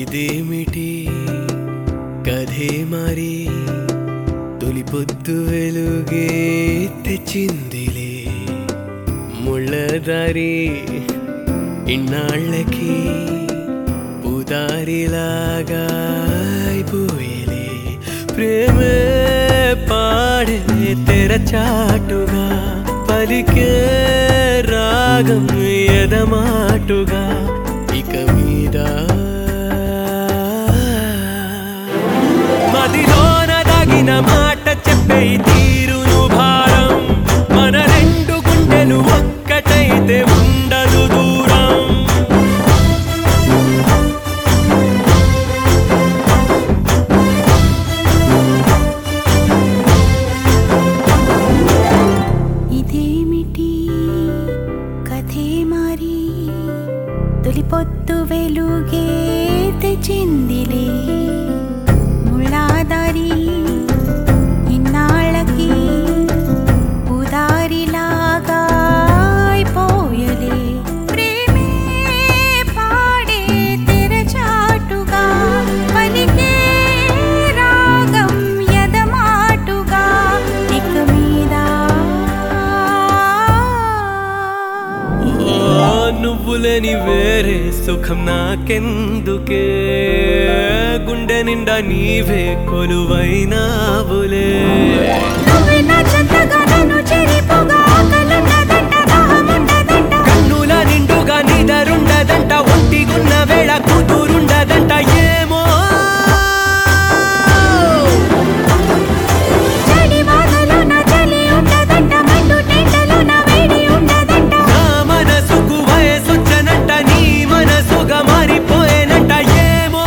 ఇదేమిటి కథే మరి తొలి పొద్దు వెలుగే తెచ్చిందిలే ముళ్ళదారి ఇన్నాళ్ళకి ఉదారిలాగా అయిపోయేలే ప్రేమే పాడే తెరచాటుగా పలికే రాగం ఎదమాటుగా ఇక మీద మదిలోన దాగిన మాట చెప్పే ఈ తీరును భారం మన రెండు గుండెలు ఒక్కటైతే ఉండదు దూరం ఇదేమిటి కథే మారి తొలి పొద్దు వెలుగే తెచ్చిందిలే ముళ్ళాదారి ఇన్నాళ్ళకి ఉదారిలాగా అయిపోయలే ప్రేమే పాడే తెరచాటుగా పలికే రాగం ఎదమాటుగా ఇక మీద ఓ నువ్వులేని వేరే సుఖం నాకెందుకే గుండె నిండా నీవే కొలువైనావులే నువ్వే నా చెంతగా నన్ను చెరిపోగా ఆకలున్నదంట దాహమున్నదంట కన్నుల నిండుగా నిదరుండదంట ఒంటిగున్న వేళ కూతురుండదంట ఏమో చడి వానలో నా చలి ఉండదంట మండు టెంటలో నా వేడి ఉండదంట నా మనసుకు వయసొచ్చనంట నీ మనసుగా మారిపోయేనంట ఏమో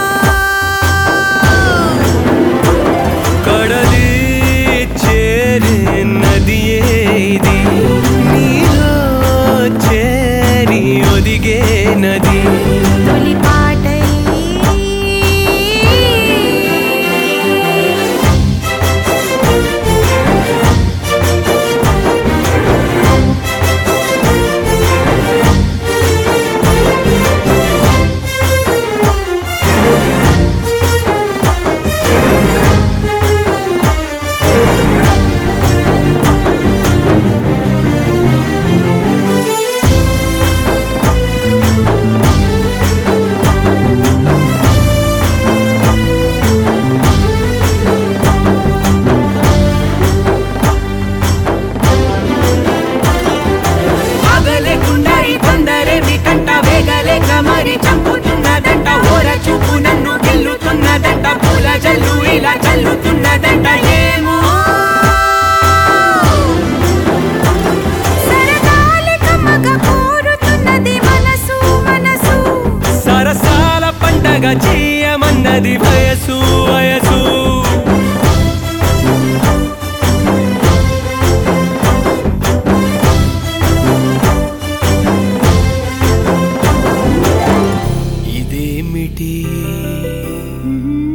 కడలి చేరే నదియే ఇది నీలో చేరి ఒదిగే నది తొలి పాటై ఆగలేకుండా ఈ తొందరేమి కంట వేగలేక మరి చంపుతున్నదంట ఓర చూపు నన్ను గెల్లుతున్నదంట పూల జల్లు ఇలా చల్లుతున్నదంట ఏమో సరదాలి కమ్మగా కోరుతున్నది మనసు మనసు సరసాల పండగ చేయమన్నది వయసు వయసు ఇదేమిటి మ్మ్.